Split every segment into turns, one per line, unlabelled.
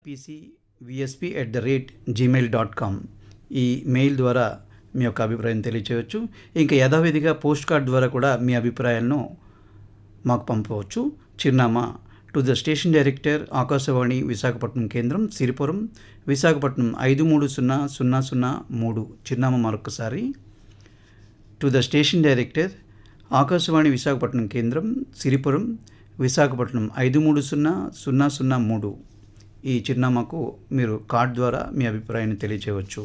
PC VSP at the rate Gmail dot com email ద్వారా మీ యొక్క అభిప్రాయం తెలియచేయవచ్చు ఇంకా యథావిధిగా పోస్ట్ కార్డ్ ద్వారా కూడా మీ అభిప్రాయాలను మాకు పంపవచ్చు చిరునామా to the station director Akashvani Visakhapatnam కేంద్రం సిరిపురం విశాఖపట్నం ఐదు మూడు సున్నా సున్నా సున్నా మూడు చిరునామా మరొకసారి to the station director Akashvani Visakhapatnam కేంద్రం సిరిపురం విశాఖపట్నం ఐదు మూడు సున్నా సున్నా సున్నా మూడు ఈ చిరునామాకు మీరు కార్డ్ ద్వారా మీ అభిప్రాయాన్ని తెలియచేయవచ్చు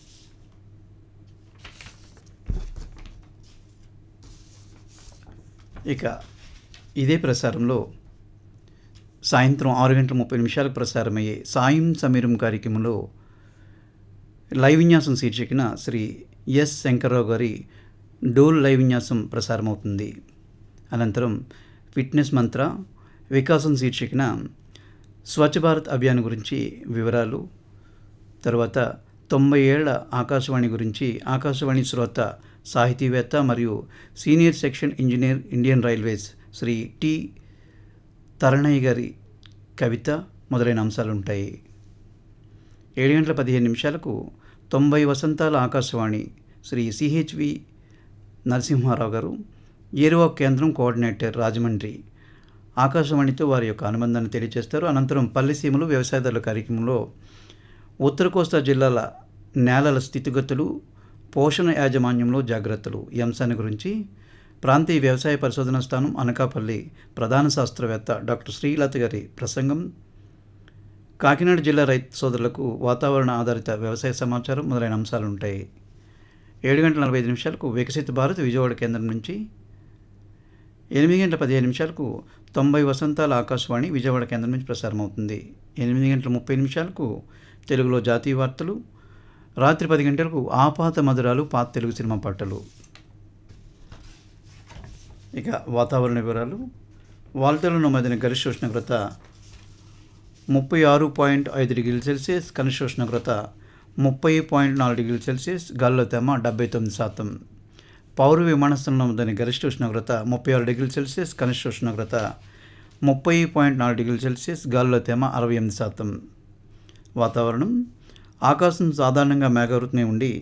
ఇక ఇదే ప్రసారంలో సాయంత్రం ఆరు గంటల ముప్పై నిమిషాలకు ప్రసారమయ్యే సాయం సమీరం కార్యక్రమంలో లైవ్ విన్యాసం శీర్షికన శ్రీ ఎస్ శంకర్రావు గారి డోల్ లైవ్ విన్యాసం ప్రసారమవుతుంది అనంతరం ఫిట్నెస్ మంత్ర వికాసం శీర్షికన స్వచ్ఛ భారత్ అభియాన్ గురించి వివరాలు తర్వాత తొంభై ఏళ్ల ఆకాశవాణి గురించి ఆకాశవాణి శ్రోత సాహితీవేత్త మరియు senior section engineer Indian railways Shri T Taranayya గారి కవిత మొదలైన అంశాలు ఉంటాయి ఏడు గంటల పదిహేను నిమిషాలకు తొంభై వసంతాల ఆకాశవాణి శ్రీ సిహెచ్వి నరసింహారావు గారు ఏరువా కేంద్రం కోఆర్డినేటర్ రాజమండ్రి ఆకాశవాణితో వారి యొక్క అనుబంధాన్ని తెలియజేస్తారు అనంతరం పల్లెసీమలు వ్యవసాయదారుల కార్యక్రమంలో ఉత్తర కోస్తా జిల్లాల నేలల స్థితిగతులు పోషణ యాజమాన్యంలో జాగ్రత్తలు ఈ అంశాన్ని గురించి ప్రాంతీయ వ్యవసాయ పరిశోధన స్థానం అనకాపల్లి ప్రధాన శాస్త్రవేత్త డాక్టర్ శ్రీలత గారి ప్రసంగం కాకినాడ జిల్లా రైతు సోదరులకు వాతావరణ ఆధారిత వ్యవసాయ సమాచారం మొదలైన అంశాలు ఉంటాయి ఏడు గంటల నలభై ఐదు నిమిషాలకు వికసిత భారత్ విజయవాడ కేంద్రం నుంచి ఎనిమిది గంటల పదిహేను నిమిషాలకు తొంభై వసంతాల ఆకాశవాణి విజయవాడ కేంద్రం నుంచి ప్రసారం అవుతుంది ఎనిమిది గంటల ముప్పై నిమిషాలకు తెలుగులో జాతీయ వార్తలు రాత్రి పది గంటలకు ఆపాత మధురాలు పాత తెలుగు సినిమా పాటలు ఇక వాతావరణ వివరాలు వాల్తేలో నమోదైన గరిష్ట ఉష్ణోగ్రత ముప్పై ఆరు పాయింట్ ఐదు డిగ్రీల సెల్సియస్ కనిష్ట ఉష్ణోగ్రత ముప్పై పాయింట్ నాలుగు డిగ్రీల సెల్సియస్ గాల్లో తేమ డెబ్బై తొమ్మిది శాతం పౌర విమానాశ్రయం నమోదైన గరిష్ట ఉష్ణోగ్రత ముప్పై ఆరు డిగ్రీల సెల్సియస్ కనిష్ట ఉష్ణోగ్రత ముప్పై పాయింట్ నాలుగు డిగ్రీల సెల్సియస్ గాల్లో తేమ అరవై ఎనిమిది శాతం వాతావరణం ఆకాశం సాధారణంగా మేఘావృతమై ఉండి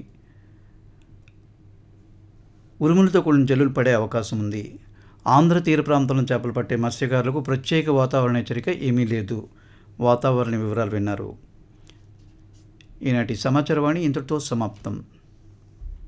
ఉరుములతో కూడిన జల్లులు పడే అవకాశం ఉంది ఆంధ్ర తీర ప్రాంతంలో చేపలు పట్టే మత్స్యకారులకు ప్రత్యేక వాతావరణ హెచ్చరిక ఏమీ లేదు వాతావరణ వివరాలు విన్నారు ఈనాటి సమాచారవాణి ఇంతటితో సమాప్తం